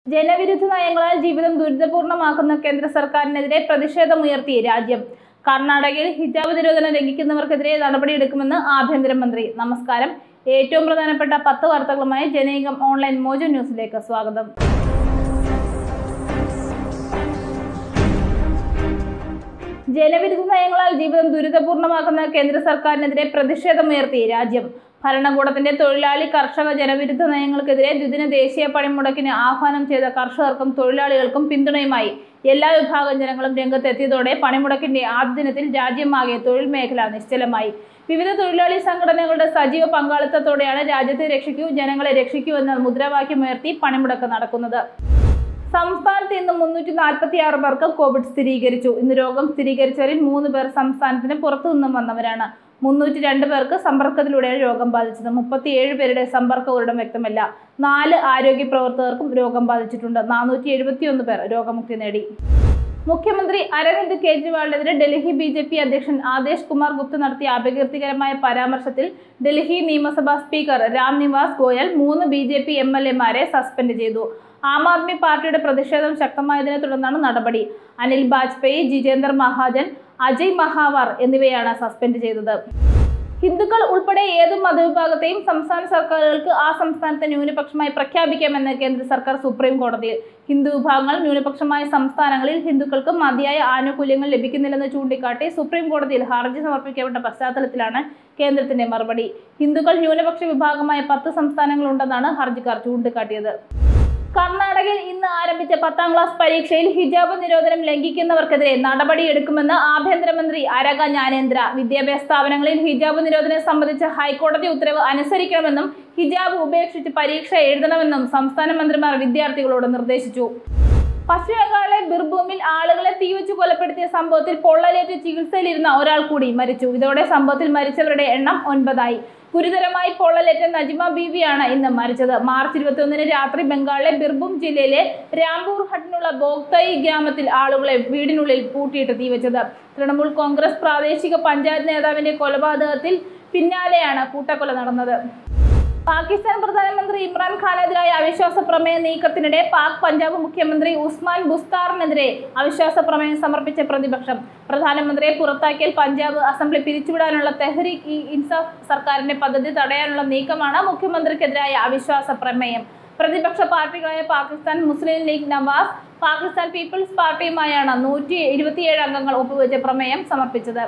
ജനവിരുദ്ധ നയങ്ങളാൽ ജീവിതം ദുരിതപൂർണമാക്കുന്ന കേന്ദ്ര സർക്കാരിനെതിരെ പ്രതിഷേധമുയർത്തി രാജ്യം കർണാടകയിൽ ഹിജാബ് നിരോധനം ലംഘിക്കുന്നവർക്കെതിരെ നടപടിയെടുക്കുമെന്ന് ആഭ്യന്തരമന്ത്രി നമസ്കാരം ഏറ്റവും പ്രധാനപ്പെട്ട പത്ത് വാർത്തകളുമായി ജനൈകം ഓൺലൈൻ മോജോ ന്യൂസിലേക്ക് സ്വാഗതം ജനവിരുദ്ധ നയങ്ങളാൽ ജീവിതം ദുരിതപൂർണമാക്കുന്ന കേന്ദ്ര സർക്കാരിനെതിരെ പ്രതിഷേധമുയർത്തി രാജ്യം ഭരണകൂടത്തിന്റെ തൊഴിലാളി കർഷക ജനവിരുദ്ധ നയങ്ങൾക്കെതിരെ ദ്വിദിന ദേശീയ പണിമുടക്കിന് ആഹ്വാനം ചെയ്ത കർഷകർക്കും തൊഴിലാളികൾക്കും പിന്തുണയുമായി എല്ലാ വിഭാഗം ജനങ്ങളും രംഗത്തെത്തിയതോടെ പണിമുടക്കിന്റെ ആദ്യ ദിനത്തിൽ രാജ്യമാകെ തൊഴിൽ മേഖല നിശ്ചലമായി വിവിധ തൊഴിലാളി സംഘടനകളുടെ സജീവ പങ്കാളിത്തത്തോടെയാണ് രാജ്യത്തെ രക്ഷിക്കൂ ജനങ്ങളെ രക്ഷിക്കൂ എന്ന മുദ്രാവാക്യമുയർത്തി പണിമുടക്ക് നടക്കുന്നത് സംസ്ഥാനത്ത് ഇന്ന് മുന്നൂറ്റി നാൽപ്പത്തി ആറ് പേർക്ക് കോവിഡ് സ്ഥിരീകരിച്ചു ഇന്ന് രോഗം സ്ഥിരീകരിച്ചവരിൽ മൂന്ന് പേർ സംസ്ഥാനത്തിന് പുറത്തു നിന്നും വന്നവരാണ് മുന്നൂറ്റി രണ്ട് പേർക്ക് സമ്പർക്കത്തിലൂടെയാണ് രോഗം ബാധിച്ചത് മുപ്പത്തിയേഴ് പേരുടെ സമ്പർക്ക ഉറവിടം വ്യക്തമല്ല നാല് ആരോഗ്യ പ്രവർത്തകർക്കും രോഗം ബാധിച്ചിട്ടുണ്ട് നാനൂറ്റി എഴുപത്തിയൊന്ന് പേർ രോഗമുക്തി നേടി മുഖ്യമന്ത്രി അരവിന്ദ് കെജ്രിവാളിനെതിരെ ഡൽഹി ബി ജെ പി അധ്യക്ഷൻ ആദേശ് കുമാർ ഗുപ്ത നടത്തിയ അപകീർത്തികരമായ പരാമർശത്തിൽ ഡൽഹി നിയമസഭാ സ്പീക്കർ രാം നിവാസ് ഗോയൽ മൂന്ന് B J P M L എമാരെ സസ്പെൻഡ് ചെയ്തു ആം ആദ്മി പാർട്ടിയുടെ പ്രതിഷേധം ശക്തമായതിനെ തുടർന്നാണ് നടപടി അനിൽ ബാജ്പേയി ജിതേന്ദർ മഹാജൻ അജയ് മഹാവാർ എന്നിവയാണ് സസ്പെൻഡ് ചെയ്തത് ഹിന്ദുക്കൾ ഉൾപ്പെടെ ഏത് മതവിഭാഗത്തെയും സംസ്ഥാന സർക്കാരുകൾക്ക് ആ സംസ്ഥാനത്തെ ന്യൂനപക്ഷമായി പ്രഖ്യാപിക്കാമെന്ന് കേന്ദ്ര സർക്കാർ സുപ്രീം കോടതിയിൽ ഹിന്ദു വിഭാഗങ്ങൾ ന്യൂനപക്ഷമായ സംസ്ഥാനങ്ങളിൽ ഹിന്ദുക്കൾക്ക് മതിയായ ആനുകൂല്യങ്ങൾ ലഭിക്കുന്നില്ലെന്ന് ചൂണ്ടിക്കാട്ടി സുപ്രീം കോടതിയിൽ ഹർജി സമർപ്പിക്കപ്പെട്ട പശ്ചാത്തലത്തിലാണ് കേന്ദ്രത്തിന്റെ മറുപടി ഹിന്ദുക്കൾ ന്യൂനപക്ഷ വിഭാഗമായ പത്ത് സംസ്ഥാനങ്ങളുണ്ടെന്നാണ് ഹർജിക്കാർ ചൂണ്ടിക്കാട്ടിയത് കർണാടകയിൽ ഇന്ന് ആരംഭിച്ച പത്താം ക്ലാസ് പരീക്ഷയിൽ ഹിജാബ് നിരോധനം ലംഘിക്കുന്നവർക്കെതിരെ നടപടിയെടുക്കുമെന്ന് ആഭ്യന്തരമന്ത്രി അരക ജ്ഞാനേന്ദ്ര വിദ്യാഭ്യാസ സ്ഥാപനങ്ങളിൽ ഹിജാബ് നിരോധനം സംബന്ധിച്ച ഹൈക്കോടതി ഉത്തരവ് അനുസരിക്കണമെന്നും ഹിജാബ് ഉപേക്ഷിച്ച് പരീക്ഷ എഴുതണമെന്നും സംസ്ഥാന മന്ത്രിമാർ വിദ്യാർത്ഥികളോട് നിർദ്ദേശിച്ചു പശ്ചിമബംഗാളിലെ ബിർഭൂമിൽ ആളുകളെ തീവച്ച് കൊലപ്പെടുത്തിയ സംഭവത്തിൽ പൊള്ളലേറ്റ് ചികിത്സയിലിരുന്ന ഒരാൾ കൂടി മരിച്ചു ഇതോടെ സംഭവത്തിൽ മരിച്ചവരുടെ എണ്ണം ഒൻപതായി ഗുരുതരമായി പൊള്ളലേറ്റ നജിമ ബീവിയാണ് ഇന്ന് മരിച്ചത് മാർച്ച് ഇരുപത്തിയൊന്നിന് രാത്രി ബംഗാളിലെ ബിർഭൂം ജില്ലയിലെ രാംപൂർ ഹട്ടിനുള്ള ബോക്തയി ഗ്രാമത്തിൽ ആളുകളെ വീടിനുള്ളിൽ പൂട്ടിയിട്ട് തീവച്ചത് തൃണമൂൽ കോൺഗ്രസ് പ്രാദേശിക പഞ്ചായത്ത് നേതാവിന്റെ കൊലപാതകത്തിൽ പിന്നാലെയാണ് കൂട്ടക്കൊല നടന്നത് പാകിസ്ഥാൻ പ്രധാനമന്ത്രി ഇമ്രാൻഖാനെതിരായ അവിശ്വാസ പ്രമേയ നീക്കത്തിനിടെ പാക് പഞ്ചാബ് മുഖ്യമന്ത്രി ഉസ്മാൻ ബുസ്താറിനെതിരെ അവിശ്വാസ പ്രമേയം സമർപ്പിച്ച പ്രതിപക്ഷം പ്രധാനമന്ത്രിയെ പുറത്താക്കിയാൽ പഞ്ചാബ് അസംബ്ലി പിരിച്ചുവിടാനുള്ള തെഹ്രീക്ക് ഇ ഇൻസാഫ് സർക്കാരിന്റെ പദ്ധതി തടയാനുള്ള നീക്കമാണ് മുഖ്യമന്ത്രിക്കെതിരായ അവിശ്വാസ പ്രമേയം പ്രതിപക്ഷ പാർട്ടികളായ Pakistan Muslim League Nawaz Pakistan Peoples പാർട്ടിയുമായാണ് നൂറ്റി ഇരുപത്തിയേഴ് അംഗങ്ങൾ ഒപ്പുവെച്ച പ്രമേയം സമർപ്പിച്ചത്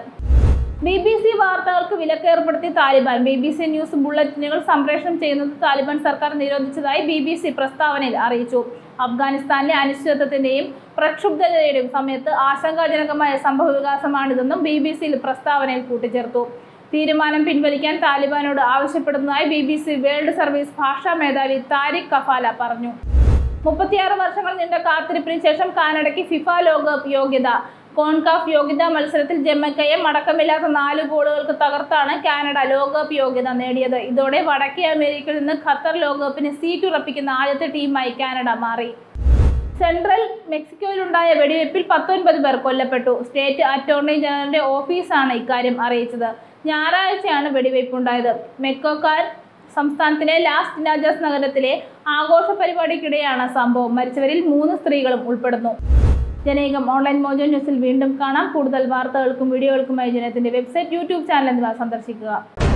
ബി ബി സി വാർത്തകൾക്ക് വിലക്കേർപ്പെടുത്തി Taliban B B C news ബുള്ളറ്റിനുകൾ സംപ്രേഷണം ചെയ്യുന്നത് താലിബാൻ സർക്കാർ നിരോധിച്ചതായി ബി ബി സി പ്രസ്താവനയിൽ അറിയിച്ചു അഫ്ഗാനിസ്ഥാനിലെ അനിശ്ചിതത്വത്തിന്റെയും പ്രക്ഷുബ്ധതയുടെയും സമയത്ത് ആശങ്കാജനകമായ സംഭവവികാസമാണിതെന്നും ബി ബി സിയിൽ പ്രസ്താവനയിൽ കൂട്ടിച്ചേർത്തു തീരുമാനം പിൻവലിക്കാൻ താലിബാനോട് ആവശ്യപ്പെടുന്നതായി B B C world service ഭാഷാ മേധാവി താരിഖ് കഫാല പറഞ്ഞു മുപ്പത്തിയാറ് വർഷങ്ങൾ നീണ്ട കാത്തിരിപ്പിന് ശേഷം കാനഡയ്ക്ക് ഫിഫ ലോകകപ്പ് യോഗ്യത കോൺകാഫ് യോഗ്യതാ മത്സരത്തിൽ ജമൈക്കയെ മടക്കമില്ലാത്ത നാല് ഗോളുകൾക്ക് തകർത്താണ് കാനഡ ലോകകപ്പ് യോഗ്യത നേടിയത് ഇതോടെ വടക്കേ അമേരിക്കയിൽ നിന്ന് ഖത്തർ ലോകകപ്പിന് സീറ്റ് ഉറപ്പിക്കുന്ന ആദ്യത്തെ ടീമായി കാനഡ മാറി സെൻട്രൽ മെക്സിക്കോയിലുണ്ടായ വെടിവെപ്പിൽ പത്തൊൻപത് പേർ കൊല്ലപ്പെട്ടു സ്റ്റേറ്റ് അറ്റോർണി ജനറലിന്റെ ഓഫീസാണ് ഇക്കാര്യം അറിയിച്ചത് ഞായറാഴ്ചയാണ് വെടിവെയ്പുണ്ടായത് മെക്കോക്കാർ സംസ്ഥാനത്തിലെ ലാസ് ടിനാജസ് നഗരത്തിലെ ആഘോഷ പരിപാടിക്കിടെയാണ് സംഭവം മരിച്ചവരിൽ മൂന്ന് സ്ത്രീകളും ഉൾപ്പെടുന്നു ജനേകം ഓൺലൈൻ മോജോ ന്യൂസിൽ വീണ്ടും കാണാം കൂടുതൽ വാർത്തകൾക്കും വീഡിയോകൾക്കുമായി ജനത്തിന്റെ വെബ്സൈറ്റ് യൂട്യൂബ് ചാനൽ എന്നിവ സന്ദർശിക്കുക